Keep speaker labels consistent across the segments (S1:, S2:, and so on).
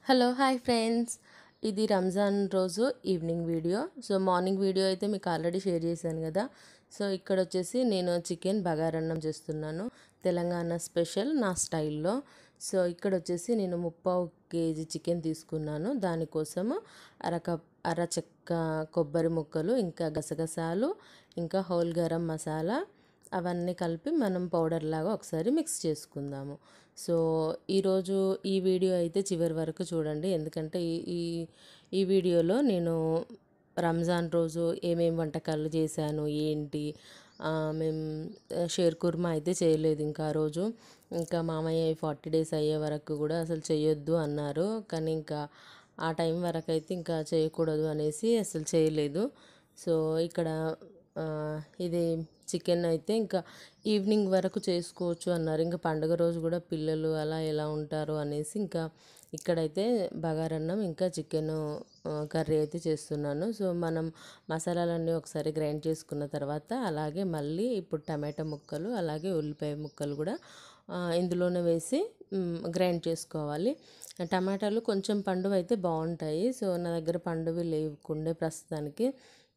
S1: hello hi friends ఇది రంజాన్ రోజు evening video so morning video అయితే మీకు ఆల్రెడీ షేర్ చేశాను కదా సో ఇక్కడ వచ్చేసి నేను చికెన్ బగారన్నం చేస్తున్నాను తెలంగాణ స్పెషల్ నా స్టైల్లో సో ఇక్కడ వచ్చేసి నేను ముప్పావు కేజీ చికెన్ తీసుకున్నాను దానికోసము అరకప్ అర చెక్క కొబ్బరి ముక్కలు ఇంకా గసగసాలు ఇంకా హోల్ గరం మసాలా అవన్నీ కలిపి మనం పౌడర్ లాగా ఒకసారి మిక్స్ చేసుకుందాము సో ఈరోజు ఈ వీడియో అయితే చివరి వరకు చూడండి ఎందుకంటే ఈ ఈ ఈ వీడియోలో నేను రంజాన్ రోజు ఏమేమి వంటకాలు చేశాను ఏంటి ఆ, మేము షేర్ కుర్మా అయితే చేయలేదు ఇంకా ఆ రోజు ఇంకా మామయ్య ఫార్టీ డేస్ అయ్యే వరకు కూడా అసలు చేయొద్దు అన్నారు కానీ ఇంకా ఆ టైం వరకు అయితే ఇంకా చేయకూడదు అనేసి అసలు చేయలేదు సో ఇక్కడ ఆ, ఇది చికెన్ అయితే ఇంకా ఈవినింగ్ వరకు చేసుకోవచ్చు అన్నారు ఇంకా పండుగ రోజు కూడా పిల్లలు అలా ఎలా ఉంటారు అనేసి ఇంకా ఇక్కడైతే బగారన్నం ఇంకా చికెన్ కర్రీ అయితే చేస్తున్నాను సో మనం మసాలాలన్నీ ఒకసారి గ్రైండ్ చేసుకున్న తర్వాత అలాగే మళ్ళీ ఇప్పుడు టమాటా ముక్కలు అలాగే ఉల్లిపాయ ముక్కలు కూడా ఆ, ఇందులోనే వేసి మ్, గ్రైండ్ చేసుకోవాలి టమాటాలు కొంచెం పండువి అయితే బాగుంటాయి సో నా దగ్గర పండువి లేకుండే ప్రస్తుతానికి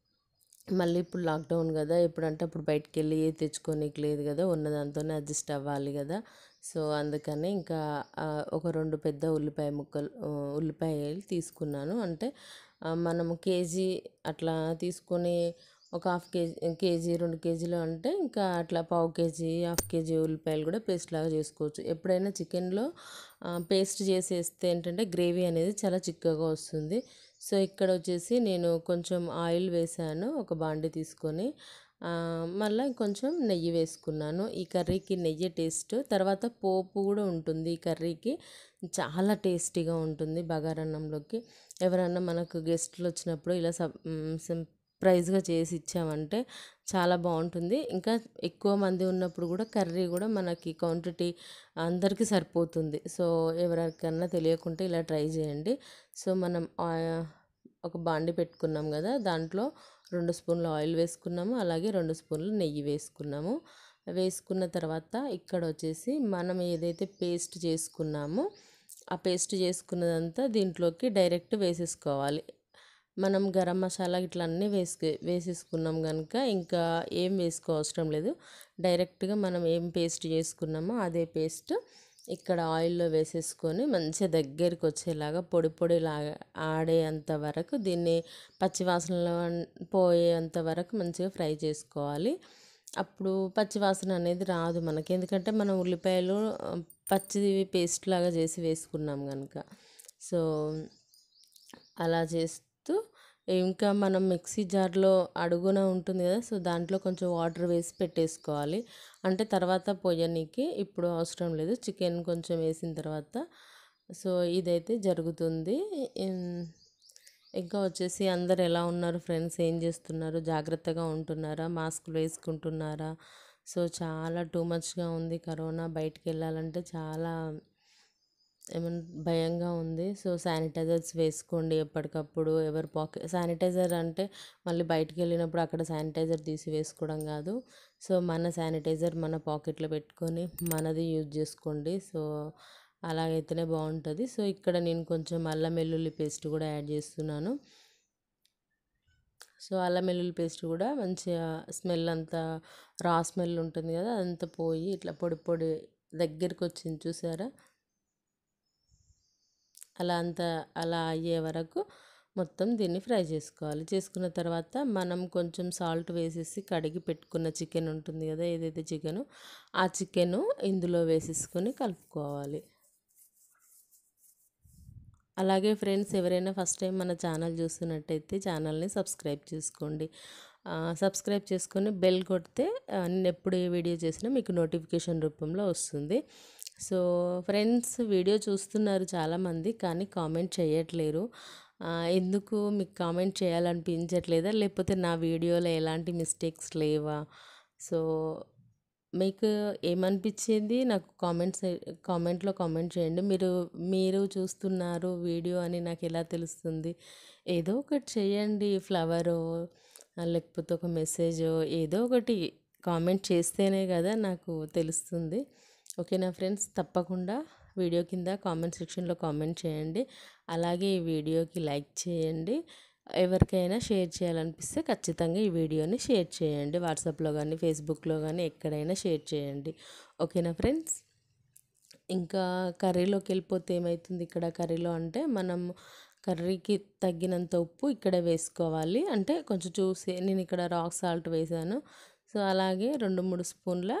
S1: మళ్ళీ ఇప్పుడు లాక్డౌన్ కదా ఎప్పుడంటే అప్పుడు బయటికి వెళ్ళి ఏ తెచ్చుకోనికి లేదు కదా ఉన్న దాంతోనే అడ్జస్ట్ అవ్వాలి కదా సో అందుకని ఇంకా ఆ, ఒక రెండు పెద్ద ఉల్లిపాయ ముక్కలు ఆ, ఉల్లిపాయలు తీసుకున్నాను అంటే ఆ, మనము కేజీ అట్లా తీసుకొని ఒక హాఫ్ కేజీ కేజీ రెండు కేజీలు అంటే ఇంకా అట్లా పావు కేజీ హాఫ్ కేజీ ఉల్లిపాయలు కూడా పేస్ట్ లాగా చేసుకోవచ్చు ఎప్పుడైనా చికెన్లో పేస్ట్ చేసేస్తే ఏంటంటే గ్రేవీ అనేది చాలా చిక్కగా వస్తుంది సో ఇక్కడ వచ్చేసి నేను కొంచెం ఆయిల్ వేసాను ఒక బాండి తీసుకొని ఆ, మళ్ళీ కొంచెం నెయ్యి వేసుకున్నాను ఈ కర్రీకి నెయ్యి టేస్ట్ తర్వాత పోపు కూడా ఉంటుంది ఈ కర్రీకి చాలా టేస్టీగా ఉంటుంది బగారన్నంలోకి ఎవరన్నా మనకు గెస్ట్లు వచ్చినప్పుడు ఇలా సబ్ సర్ప్రైజ్గా చేసి ఇచ్చామంటే చాలా బాగుంటుంది ఇంకా ఎక్కువ మంది ఉన్నప్పుడు కూడా కర్రీ కూడా మనకి క్వాంటిటీ అందరికీ సరిపోతుంది సో ఎవరికన్నా తెలియకుంటే ఇలా ట్రై చేయండి సో మనం ఆ- ఒక బాండి పెట్టుకున్నాం కదా దాంట్లో రెండు స్పూన్లు ఆయిల్ వేసుకున్నాము అలాగే రెండు స్పూన్లు నెయ్యి వేసుకున్నాము వేసుకున్న తర్వాత ఇక్కడ వచ్చేసి మనం ఏదైతే పేస్ట్ చేసుకున్నామో ఆ పేస్ట్ చేసుకున్నదంతా దీంట్లోకి డైరెక్ట్ వేసేసుకోవాలి మనం గరం మసాలా ఇట్లా అన్నీ వేసుకు వేసేసుకున్నాం కనుక ఇంకా ఏం వేసుకో అవసరం లేదు డైరెక్ట్గా మనం ఏం పేస్ట్ చేసుకున్నామో అదే పేస్ట్ ఇక్కడ ఆయిల్లో వేసేసుకొని మంచిగా దగ్గరికి వచ్చేలాగా పొడి పొడిలాగా ఆడేంత వరకు దీన్ని పచ్చివాసనలో పోయేంత వరకు మంచిగా ఫ్రై చేసుకోవాలి అప్పుడు పచ్చివాసన అనేది రాదు మనకి ఎందుకంటే మనం ఉల్లిపాయలు ఆ, పచ్చిది పేస్ట్ లాగా చేసి వేసుకున్నాం కనుక సో అలా చేస్తూ ఇంకా మనం మిక్సీ జార్లో అడుగున ఉంటుంది కదా సో దాంట్లో కొంచెం వాటర్ వేసి పెట్టేసుకోవాలి అంటే తర్వాత పొయ్యనికి ఇప్పుడు అవసరం లేదు చికెన్ కొంచెం వేసిన తర్వాత సో ఇదైతే జరుగుతుంది ఇన్- ఇంకా వచ్చేసి అందరు ఎలా ఉన్నారు ఫ్రెండ్స్ ఏం చేస్తున్నారు జాగ్రత్తగా ఉంటున్నారా మాస్కులు వేసుకుంటున్నారా సో చాలా టూ మచ్గా ఉంది కరోనా బయటికి వెళ్ళాలంటే చాలా ఏమన్నా భయంగా ఉంది సో శానిటైజర్స్ వేసుకోండి ఎప్పటికప్పుడు ఎవరి పాకెట్ శానిటైజర్ అంటే మళ్ళీ బయటికి వెళ్ళినప్పుడు అక్కడ శానిటైజర్ తీసి వేసుకోవడం కాదు సో మన శానిటైజర్ మన పాకెట్లో పెట్టుకొని మనది యూజ్ చేసుకోండి సో అలాగైతేనే బాగుంటుంది సో ఇక్కడ నేను కొంచెం అల్లం వెల్లుల్లి పేస్ట్ కూడా యాడ్ చేస్తున్నాను సో అల్లం వెల్లుల్లి పేస్ట్ కూడా మంచిగా స్మెల్ అంతా రా స్మెల్ ఉంటుంది కదా అదంతా పోయి ఇట్లా పొడి పొడి దగ్గరికి వచ్చింది చూసారా అలా అంత అలా అయ్యే వరకు మొత్తం దీన్ని ఫ్రై చేసుకోవాలి చేసుకున్న తర్వాత మనం కొంచెం సాల్ట్ వేసేసి కడిగి పెట్టుకున్న చికెన్ ఉంటుంది కదా ఏదైతే చికెను ఆ చికెను ఇందులో వేసేసుకొని కలుపుకోవాలి అలాగే ఫ్రెండ్స్ ఎవరైనా ఫస్ట్ టైం మన ఛానల్ చూస్తున్నట్టయితే ఛానల్ని సబ్స్క్రైబ్ చేసుకోండి ఆ, సబ్స్క్రైబ్ చేసుకొని బెల్ కొడితే ఆ, నేను ఎప్పుడు ఏ వీడియో చేసినా మీకు నోటిఫికేషన్ రూపంలో వస్తుంది సో ఫ్రెండ్స్ వీడియో చూస్తున్నారు చాలామంది కానీ కామెంట్ చేయట్లేరు ఆ, ఎందుకు మీకు కామెంట్ చేయాలనిపించట్లేదా లేకపోతే నా వీడియోలో ఎలాంటి మిస్టేక్స్ లేవా సో మీకు ఏమనిపించింది నాకు కామెంట్స్ కామెంట్లో కామెంట్ చేయండి మీరు మీరు చూస్తున్నారు వీడియో అని నాకు ఎలా తెలుస్తుంది ఏదో ఒకటి చేయండి ఫ్లవరో లేకపోతే ఒక మెసేజో ఏదో ఒకటి కామెంట్ చేస్తేనే కదా నాకు తెలుస్తుంది ఓకేనా ఫ్రెండ్స్ తప్పకుండా వీడియో కింద కామెంట్ సెక్షన్లో కామెంట్ చేయండి అలాగే ఈ వీడియోకి లైక్ చేయండి ఎవరికైనా షేర్ చేయాలనిపిస్తే ఖచ్చితంగా ఈ వీడియోని షేర్ చేయండి వాట్సాప్లో కానీ ఫేస్బుక్లో కానీ ఎక్కడైనా షేర్ చేయండి ఓకేనా ఫ్రెండ్స్ ఇంకా కర్రీలోకి వెళ్ళిపోతే ఏమవుతుంది ఇక్కడ కర్రీలో అంటే మనం కర్రీకి తగ్గినంత ఉప్పు ఇక్కడ వేసుకోవాలి అంటే కొంచెం చూసి నేను ఇక్కడ రాక్ సాల్ట్ వేసాను సో అలాగే రెండు మూడు స్పూన్ల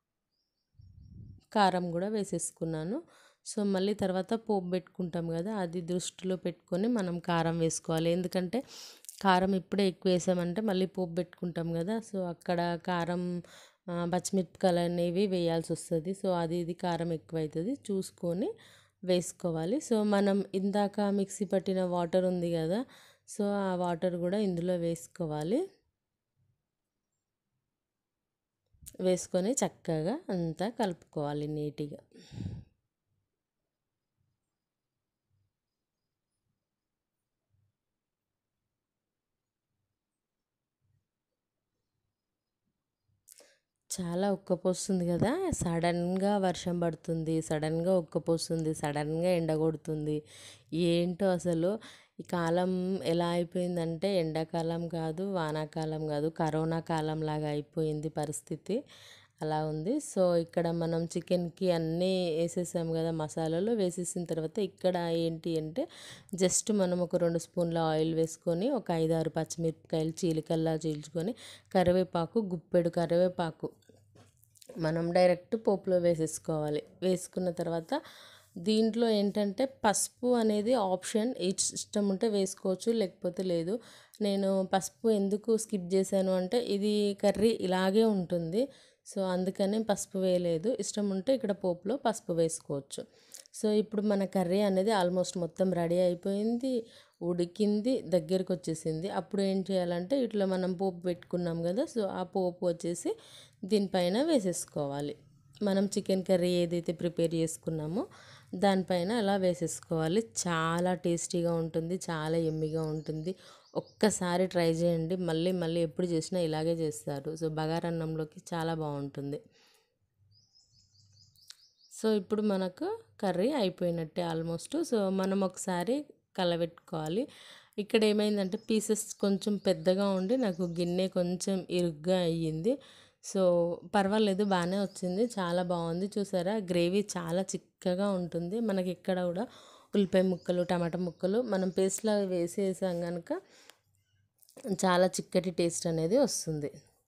S1: కారం కూడా వేసేసుకున్నాను సో మళ్ళీ తర్వాత పోపు పెట్టుకుంటాం కదా అది దృష్టిలో పెట్టుకొని మనం కారం వేసుకోవాలి ఎందుకంటే కారం ఇప్పుడే ఎక్కువ వేసామంటే మళ్ళీ పోపు పెట్టుకుంటాం కదా సో అక్కడ కారం పచ్చిమిరపకాయలు అనేవి వేయాల్సి వస్తుంది సో అది ఇది కారం ఎక్కువ అవుతుంది చూసుకొని వేసుకోవాలి సో మనం ఇందాక మిక్సీ పట్టిన వాటర్ ఉంది కదా సో ఆ వాటర్ కూడా ఇందులో వేసుకోవాలి వేసుకొని చక్కగా అంతా కలుపుకోవాలి నీట్గా చాలా ఉక్కపోస్తుంది కదా సడన్గా వర్షం పడుతుంది సడన్గా ఉక్కపోస్తుంది సడన్గా ఎండ కొడుతుంది ఏంటో అసలు ఈ కాలం ఎలా అయిపోయిందంటే ఎండాకాలం కాదు వానాకాలం కాదు కరోనా కాలం లాగా అయిపోయింది పరిస్థితి అలా ఉంది సో ఇక్కడ మనం చికెన్కి అన్నీ వేసేసాం కదా మసాలాలు వేసేసిన తర్వాత ఇక్కడ ఏంటి అంటే జస్ట్ మనం ఒక రెండు స్పూన్ల ఆయిల్ వేసుకొని ఒక ఐదారు పచ్చిమిరపకాయలు చీలికల్లా చీల్చుకొని కరివేపాకు గుప్పెడు కరివేపాకు మనం డైరెక్ట్ పోపులో వేసేసుకోవాలి వేసుకున్న తర్వాత దీంట్లో ఏంటంటే పసుపు అనేది ఆప్షన్ ఇష్టం ఉంటే వేసుకోవచ్చు లేకపోతే లేదు నేను పసుపు ఎందుకు స్కిప్ చేశాను అంటే ఇది కర్రీ ఇలాగే ఉంటుంది సో అందుకనే పసుపు వేయలేదు ఇష్టం ఉంటే ఇక్కడ పోపులో పసుపు వేసుకోవచ్చు సో ఇప్పుడు మన కర్రీ అనేది ఆల్మోస్ట్ మొత్తం రెడీ అయిపోయింది ఉడికింది దగ్గరికి వచ్చేసింది అప్పుడు ఏం చేయాలంటే ఇట్లా మనం పోపు పెట్టుకున్నాం కదా సో ఆ పోపు వచ్చేసి దీనిపైన వేసేసుకోవాలి మనం చికెన్ కర్రీ ఏదైతే ప్రిపేర్ చేసుకున్నామో దానిపైన అలా వేసేసుకోవాలి చాలా టేస్టీగా ఉంటుంది చాలా ఎమ్మిగా ఉంటుంది ఒక్కసారి ట్రై చేయండి మళ్ళీ మళ్ళీ ఎప్పుడు చేసినా ఇలాగే చేస్తారు సో బగారన్నంలోకి చాలా బాగుంటుంది సో ఇప్పుడు మనకు కర్రీ అయిపోయినట్టే ఆల్మోస్ట్ సో మనం ఒకసారి కలబెట్టుకోవాలి ఇక్కడ ఏమైందంటే పీసెస్ కొంచెం పెద్దగా ఉండి నాకు గిన్నె కొంచెం ఇరుగ్గా అయ్యింది సో పర్వాలేదు బాగానే వచ్చింది చాలా బాగుంది చూసారా గ్రేవీ చాలా చిక్కగా ఉంటుంది మనకి ఇక్కడ కూడా ఉల్లిపాయ ముక్కలు టమాటా ముక్కలు మనం పేస్ట్లా వేసేసాం కనుక చాలా చిక్కటి టేస్ట్ అనేది వస్తుంది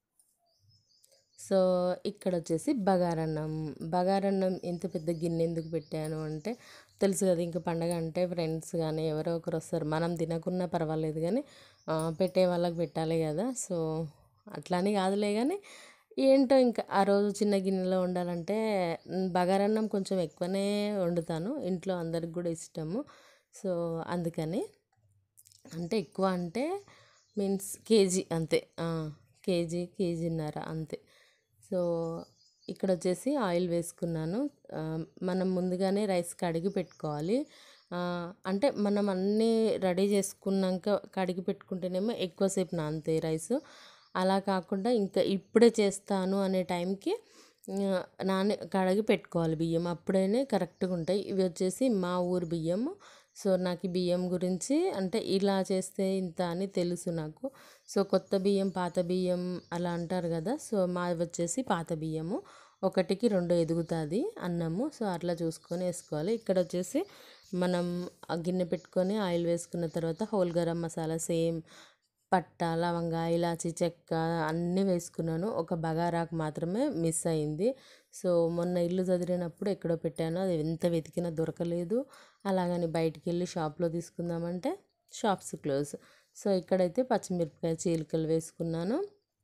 S1: సో ఇక్కడ వచ్చేసి బగారన్నం బగారన్నం ఇంత పెద్ద గిన్నె ఎందుకు పెట్టాను అంటే తెలుసు కదా ఇంకా పండగ అంటే ఫ్రెండ్స్ కానీ ఎవరో ఒకరు వస్తారు మనం తినకున్నా పర్వాలేదు కానీ పెట్టే వాళ్ళకి పెట్టాలి కదా సో అట్లానే కాదులే కానీ ఏంటో ఇంకా ఆ రోజు చిన్న గిన్నెలో వండాలంటే బగారన్నం కొంచెం ఎక్కువనే వండుతాను ఇంట్లో అందరికి కూడా ఇష్టము సో అందుకని అంటే ఎక్కువ అంటే మీన్స్ కేజీ అంతే కేజీ కేజీన్నర అంతే సో ఇక్కడ వచ్చేసి ఆయిల్ వేసుకున్నాను మనం ముందుగానే రైస్ కడిగి పెట్టుకోవాలి అంటే మనం అన్నీ రెడీ చేసుకున్నాక కడిగి పెట్టుకుంటేనేమో ఎక్కువసేపు నానతాయి రైస్ అలా కాకుండా ఇంకా ఇప్పుడే చేస్తాను అనే టైంకి నాని కడిగి పెట్టుకోవాలి బియ్యం అప్పుడైనా కరెక్ట్గా ఉంటాయి ఇవి వచ్చేసి మా ఊరు బియ్యం సో నాకు బియ్యం గురించి అంటే ఇలా చేస్తే ఇంత అని తెలుసు నాకు సో కొత్త బియ్యం పాత బియ్యం అలా అంటారు కదా సో మాది వచ్చేసి పాత బియ్యము ఒకటికి రెండు ఎదుగుతుంది అన్నము సో అట్లా చూసుకొని వేసుకోవాలి ఇక్కడ వచ్చేసి మనం గిన్నె పెట్టుకొని ఆయిల్ వేసుకున్న తర్వాత హోల్ గరం మసాలా సేమ్ పట్ట లవంగ ఇలాచి చెక్క అన్నీ వేసుకున్నాను ఒక బగారాకు మాత్రమే మిస్ అయింది సో మొన్న ఇల్లు చదివినప్పుడు ఎక్కడో పెట్టాను అది ఎంత వెతికినా దొరకలేదు అలాగని బయటికి వెళ్ళి షాప్లో తీసుకుందామంటే షాప్స్ క్లోజ్ సో ఇక్కడైతే పచ్చిమిరపకాయ చీలికలు వేసుకున్నాను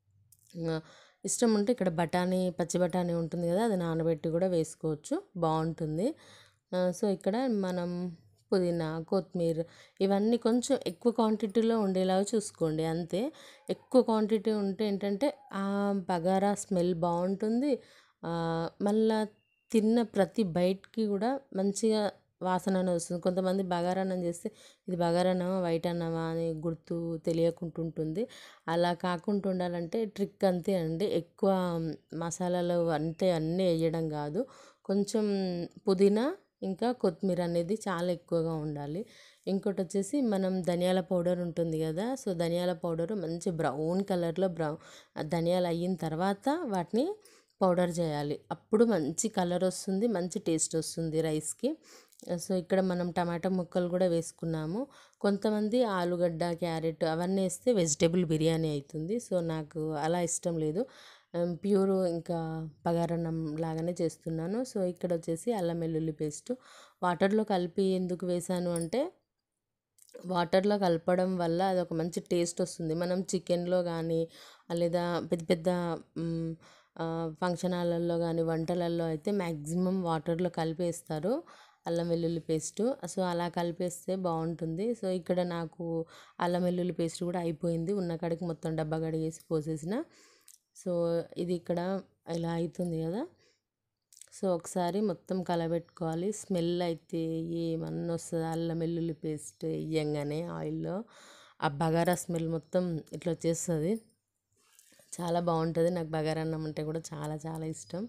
S1: ఇష్టం ఉంటే ఇక్కడ బఠానీ పచ్చి బఠానీ ఉంటుంది కదా అది నానబెట్టి కూడా వేసుకోవచ్చు బాగుంటుంది సో ఇక్కడ మనం పుదీనా కొత్తిమీర ఇవన్నీ కొంచెం ఎక్కువ క్వాంటిటీలో ఉండేలాగా చూసుకోండి అంతే ఎక్కువ క్వాంటిటీ ఉంటే ఏంటంటే ఆ బగారా స్మెల్ బాగుంటుంది మళ్ళా తిన్న ప్రతి బైట్కి కూడా మంచిగా వాసన అనేది వస్తుంది కొంతమంది బగారన్నం చేస్తే ఇది బగారన్నమా వైట్ అన్నమా అని గుర్తు తెలియకుండా ఉంటుంది అలా కాకుండా ఉండాలంటే ట్రిక్ అంతే అండి ఎక్కువ మసాలాలు అంతే అన్నీ వేయడం కాదు కొంచెం పుదీనా ఇంకా కొత్తిమీర అనేది చాలా ఎక్కువగా ఉండాలి ఇంకోటి వచ్చేసి మనం ధనియాల పౌడర్ ఉంటుంది కదా సో ధనియాల పౌడర్ మంచి బ్రౌన్ కలర్లో బ్రౌన్ ధనియాలు అయిన తర్వాత వాటిని పౌడర్ చేయాలి అప్పుడు మంచి కలర్ వస్తుంది మంచి టేస్ట్ వస్తుంది రైస్కి సో ఇక్కడ మనం టమాటా ముక్కలు కూడా వేసుకున్నాము కొంతమంది ఆలుగడ్డ క్యారెట్ అవన్నీ వేస్తే వెజిటేబుల్ బిర్యానీ అవుతుంది సో నాకు అలా ఇష్టం లేదు ప్యూర్ ఇంకా బగారన్నం లాగానే చేస్తున్నాను సో ఇక్కడ వచ్చేసి అల్లం వెల్లుల్లి పేస్ట్ వాటర్లో కలిపి ఎందుకు వేసాను అంటే వాటర్లో కలపడం వల్ల అదొక మంచి టేస్ట్ వస్తుంది మనం చికెన్లో కానీ లేదా పెద్ద పెద్ద మ్, ఆ, ఫంక్షన్ హాలల్లో కానీ వంటలలో అయితే మ్యాక్సిమం వాటర్లో కలిపేస్తారు అల్లం వెల్లుల్లి పేస్ట్ సో అలా కలిపేస్తే బాగుంటుంది సో ఇక్కడ నాకు అల్లం వెల్లుల్లి పేస్ట్ కూడా అయిపోయింది ఉన్న కాడికి మొత్తం డబ్బా కడిగేసి పోసేసిన సో ఇది ఇక్కడ ఇలా అవుతుంది కదా సో ఒకసారి మొత్తం కలబెట్టుకోవాలి స్మెల్ అయితే ఏమన్నా వస్తుంది అల్లం వెల్లుల్లి పేస్ట్ వేయంగానే ఆయిల్లో ఆ బగారా స్మెల్ మొత్తం ఇట్లా వచ్చేస్తుంది చాలా బాగుంటుంది నాకు బగారా అన్నం అంటే కూడా చాలా చాలా ఇష్టం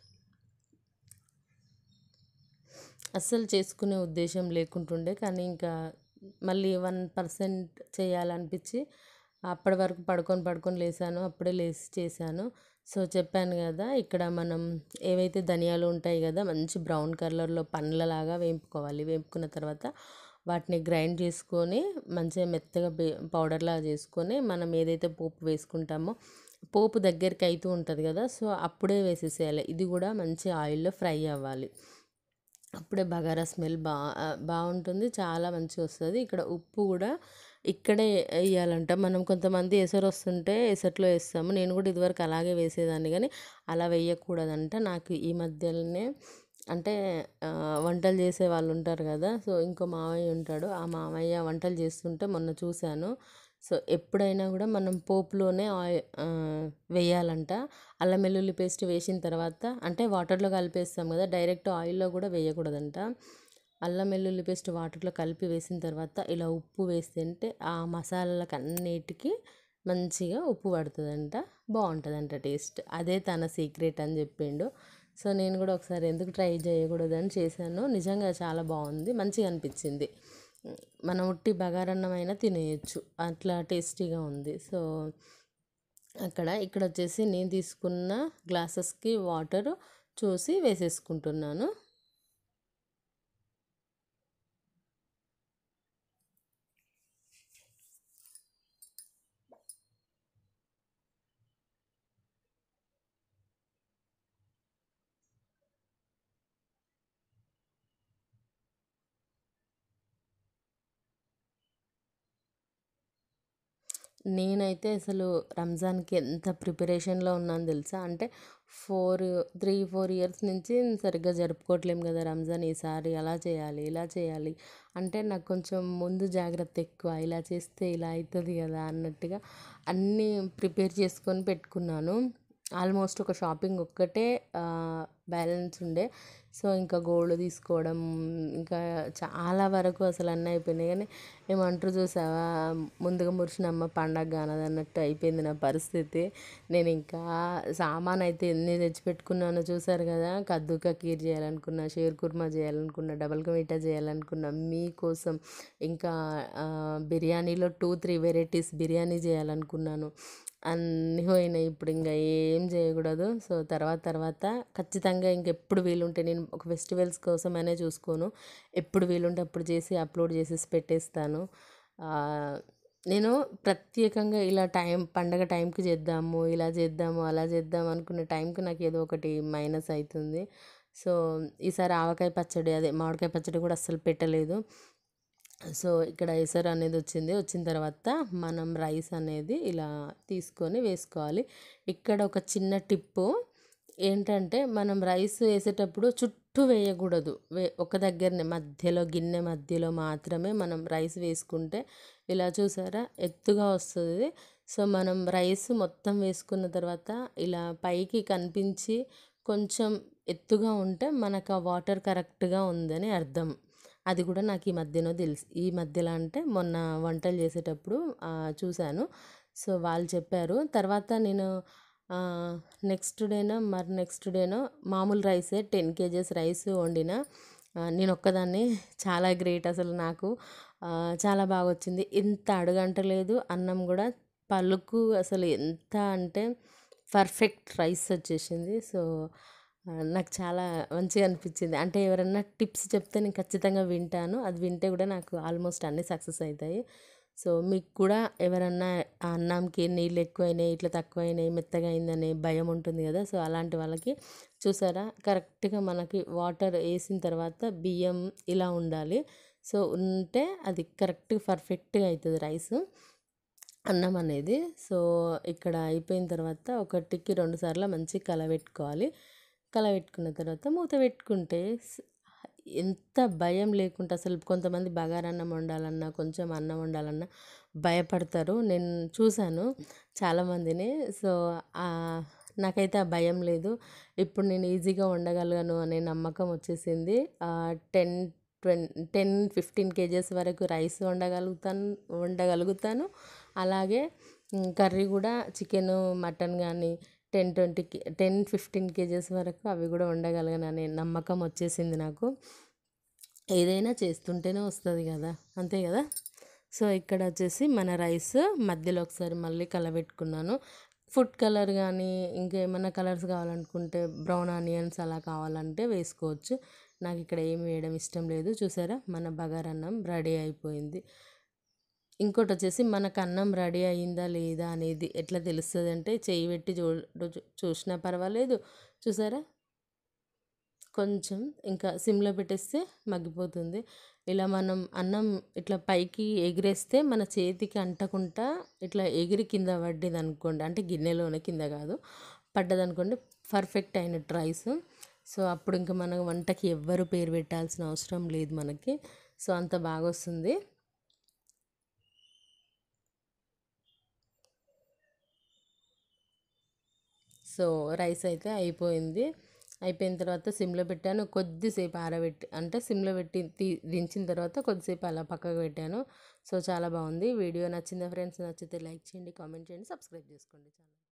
S1: అస్సలు చేసుకునే ఉద్దేశం లేకుంటుండే కానీ ఇంకా మళ్ళీ వన్ పర్సెంట్ చేయాలనిపించి అప్పటి వరకు పడుకొని పడుకొని లేసాను అప్పుడే లేచి చేశాను సో చెప్పాను కదా ఇక్కడ మనం ఏవైతే ధనియాలు ఉంటాయి కదా మంచి బ్రౌన్ కలర్లో పండ్లలాగా వేపుకోవాలి వేపుకున్న తర్వాత వాటిని గ్రైండ్ చేసుకొని మంచిగా మెత్తగా బే పౌడర్లా చేసుకొని మనం ఏదైతే పోపు వేసుకుంటామో పోపు దగ్గరికి అవుతూ ఉంటుంది కదా సో అప్పుడే వేసేసేయాలి ఇది కూడా మంచి ఆయిల్లో ఫ్రై అవ్వాలి అప్పుడే బగారా స్మెల్ బా బాగుంటుంది చాలా మంచిగా వస్తుంది ఇక్కడ ఉప్పు కూడా ఇక్కడే వేయాలంట మనం కొంతమంది ఎసరు వస్తుంటే ఎసట్లో వేస్తాము నేను కూడా ఇదివరకు అలాగే వేసేదాన్ని కానీ అలా వేయకూడదంట నాకు ఈ మధ్యలోనే అంటే ఆ, వంటలు చేసే వాళ్ళు ఉంటారు కదా సో ఇంకో మామయ్య ఉంటాడు ఆ మామయ్య వంటలు చేస్తుంటే మొన్న చూశాను సో ఎప్పుడైనా కూడా మనం పోపులోనే ఆయిల్ వేయాలంట అల్లం వెల్లుల్లి పేస్ట్ వేసిన తర్వాత అంటే వాటర్లో కలిపేస్తాం కదా డైరెక్ట్ ఆయిల్లో కూడా వేయకూడదంట అల్లం వెల్లుల్లి పేస్ట్ వాటర్లో కలిపి వేసిన తర్వాత ఇలా ఉప్పు వేస్తుంటే ఆ మసాలాలకు అన్నిటికీ మంచిగా ఉప్పు పడుతుందంట బాగుంటుందంట టేస్ట్ అదే తన సీక్రెట్ అని చెప్పిండు సో నేను కూడా ఒకసారి ఎందుకు ట్రై చేయకూడదని చేశాను నిజంగా చాలా బాగుంది మంచిగా అనిపించింది మనం ఉట్టి బగారన్నం అయినా తినేయచ్చు అట్లా టేస్టీగా ఉంది సో అక్కడ ఇక్కడ వచ్చేసి నేను తీసుకున్న గ్లాసెస్కి వాటర్ చూసి వేసేసుకుంటున్నాను నేనైతే అసలు రంజాన్కి ఎంత ప్రిపరేషన్లో ఉన్నాను తెలుసా అంటే ఫోర్ త్రీ ఫోర్ ఇయర్స్ నుంచి సరిగ్గా జరుపుకోవట్లేం కదా రంజాన్ ఈసారి అలా చేయాలి ఇలా చేయాలి అంటే నాకు కొంచెం ముందు జాగ్రత్త ఎక్కువ ఇలా చేస్తే ఇలా అవుతుంది కదా అన్నట్టుగా అన్నీ ప్రిపేర్ చేసుకొని పెట్టుకున్నాను ఆల్మోస్ట్ ఒక షాపింగ్ ఒక్కటే బ్యాలెన్స్ ఉండే సో ఇంకా గోల్డ్ తీసుకోవడం ఇంకా చాలా వరకు అసలు అన్నీ అయిపోయినాయి కానీ ఏమంటారు చూసావా ముందుగా మురిసిన అమ్మ పండగ కానది అన్నట్టు అయిపోయింది నా పరిస్థితి నేను ఇంకా సామాన్ అయితే ఎన్ని తెచ్చిపెట్టుకున్నానో చూసారు కదా కద్దుకా కీర్ చేయాలనుకున్నా షేర్ కుర్మా చేయాలనుకున్నా డబల్ కమీటా చేయాలనుకున్నా మీకోసం ఇంకా ఆ, బిర్యానీలో టూ త్రీ వెరైటీస్ బిర్యానీ చేయాలనుకున్నాను అన్నీ పోయినాయి ఇప్పుడు ఇంకా ఏం చేయకూడదు సో తర్వాత తర్వాత ఖచ్చితంగా ఇంకెప్పుడు వీలుంటే నేను ఒక ఫెస్టివల్స్ కోసమనే చూసుకోను ఎప్పుడు వీలుంటే అప్పుడు చేసి అప్లోడ్ చేసేసి పెట్టేస్తాను ఆ, నేను ప్రత్యేకంగా ఇలా టైం పండగ టైంకి చేద్దాము ఇలా చేద్దాము అలా చేద్దాం అనుకునే టైంకి నాకు ఏదో ఒకటి మైనస్ అవుతుంది సో ఈసారి ఆవకాయ పచ్చడి అదే మామిడికాయ పచ్చడి కూడా అస్సలు పెట్టలేదు సో ఇక్కడ ఎసరు అనేది వచ్చింది వచ్చిన తర్వాత మనం రైస్ అనేది ఇలా తీసుకొని వేసుకోవాలి ఇక్కడ ఒక చిన్న టిప్పు ఏంటంటే మనం రైస్ వేసేటప్పుడు చుట్టూ వేయకూడదు వే ఒక దగ్గరనే మధ్యలో గిన్నె మధ్యలో మాత్రమే మనం రైస్ వేసుకుంటే ఇలా చూసారా ఎత్తుగా వస్తుంది సో మనం రైస్ మొత్తం వేసుకున్న తర్వాత ఇలా పైకి కనిపించి కొంచెం ఎత్తుగా ఉంటే మనకు ఆ వాటర్ కరెక్ట్గా ఉందని అర్థం అది కూడా నాకు ఈ మధ్యలో తెలుసు ఈ మధ్యలో అంటే మొన్న వంటలు చేసేటప్పుడు ఆ, చూశాను సో వాళ్ళు చెప్పారు తర్వాత నేను నెక్స్ట్ డేనో మరి నెక్స్ట్ డేనో మామూలు రైసే టెన్ కేజెస్ రైస్ వండిన ఆ, నేను ఒక్కదాన్ని చాలా గ్రేట్ అసలు నాకు ఆ, చాలా బాగా వచ్చింది ఎంత అడుగంటలేదు అన్నం కూడా పలుకు అసలు ఎంత అంటే పర్ఫెక్ట్ రైస్ వచ్చేసింది సో ఆ, నాకు చాలా మంచిగా అనిపించింది అంటే ఎవరన్నా టిప్స్ చెప్తే నేను ఖచ్చితంగా వింటాను అది వింటే కూడా నాకు ఆల్మోస్ట్ అన్నీ సక్సెస్ అవుతాయి సో మీకు కూడా ఎవరన్నా ఆ అన్నంకి నీళ్ళు ఎక్కువైనాయి ఇట్లా తక్కువైనాయి మెత్తగా అయిందనే భయం ఉంటుంది కదా సో అలాంటి వాళ్ళకి చూసారా కరెక్ట్గా మనకి వాటర్ వేసిన తర్వాత బియ్యం ఇలా ఉండాలి సో ఉంటే అది కరెక్ట్గా పర్ఫెక్ట్గా అవుతుంది రైస్ అన్నం అనేది సో ఇక్కడ అయిపోయిన తర్వాత ఒకటికి రెండు సార్లు మంచి కలబెట్టుకోవాలి కలబెట్టుకున్న తర్వాత మూత పెట్టుకుంటే స్- ఎంత భయం లేకుండా అసలు కొంతమంది బగారన్నం వండాలన్నా కొంచెం అన్నం వండాలన్నా భయపడతారు నేను చూశాను చాలామందిని సో ఆ, నాకైతే ఆ భయం లేదు ఇప్పుడు నేను ఈజీగా వండగలను అనే నమ్మకం వచ్చేసింది ten twenty ten fifteen KGs వరకు రైస్ వండగలుగుతాను వండగలుగుతాను అలాగే మ్, కర్రీ కూడా చికెన్ మటన్ కానీ ten twenty ten fifteen KGs వరకు అవి కూడా వండగలను అనే నమ్మకం వచ్చేసింది నాకు ఏదైనా చేస్తుంటేనే వస్తుంది కదా అంతే కదా సో ఇక్కడ వచ్చేసి మన రైస్ మధ్యలో ఒకసారి మళ్ళీ కలబెట్టుకున్నాను ఫుడ్ కలర్ కానీ ఇంకేమైనా కలర్స్ కావాలనుకుంటే బ్రౌన్ ఆనియన్స్ అలా కావాలంటే వేసుకోవచ్చు నాకు ఇక్కడ ఏమి వేయడం ఇష్టం లేదు చూసారా మన బగారన్నం రెడీ అయిపోయింది ఇంకోటి వచ్చేసి మనకు అన్నం రెడీ అయిందా లేదా అనేది ఎట్లా తెలుస్తుంది అంటే చేయి పెట్టి చూ చూ- చూసినా పర్వాలేదు చూసారా కొంచెం ఇంకా సిమ్లో పెట్టేస్తే మగ్గిపోతుంది ఇలా మనం అన్నం ఇట్లా పైకి ఎగిరేస్తే మన చేతికి అంటకుండా ఇట్లా ఎగిరి కింద పడ్డది అనుకోండి అంటే గిన్నెలోనే కింద కాదు పడ్డది అనుకోండి పర్ఫెక్ట్ అయినట్టు రైస్ సో అప్పుడు ఇంకా మన వంటకి ఎవ్వరు పేరు పెట్టాల్సిన అవసరం లేదు మనకి సో అంత బాగా వస్తుంది సో రైస్ అయితే అయిపోయింది అయిపోయిన తర్వాత సిమ్లో పెట్టాను కొద్దిసేపు ఆరబెట్టి అంటే సిమ్లో పెట్టి తీ దించిన తర్వాత కొద్దిసేపు అలా పక్కకు పెట్టాను సో చాలా బాగుంది వీడియో నచ్చిందా ఫ్రెండ్స్ నచ్చితే లైక్ చేయండి కామెంట్ చేయండి సబ్స్క్రైబ్ చేసుకోండి ఛానల్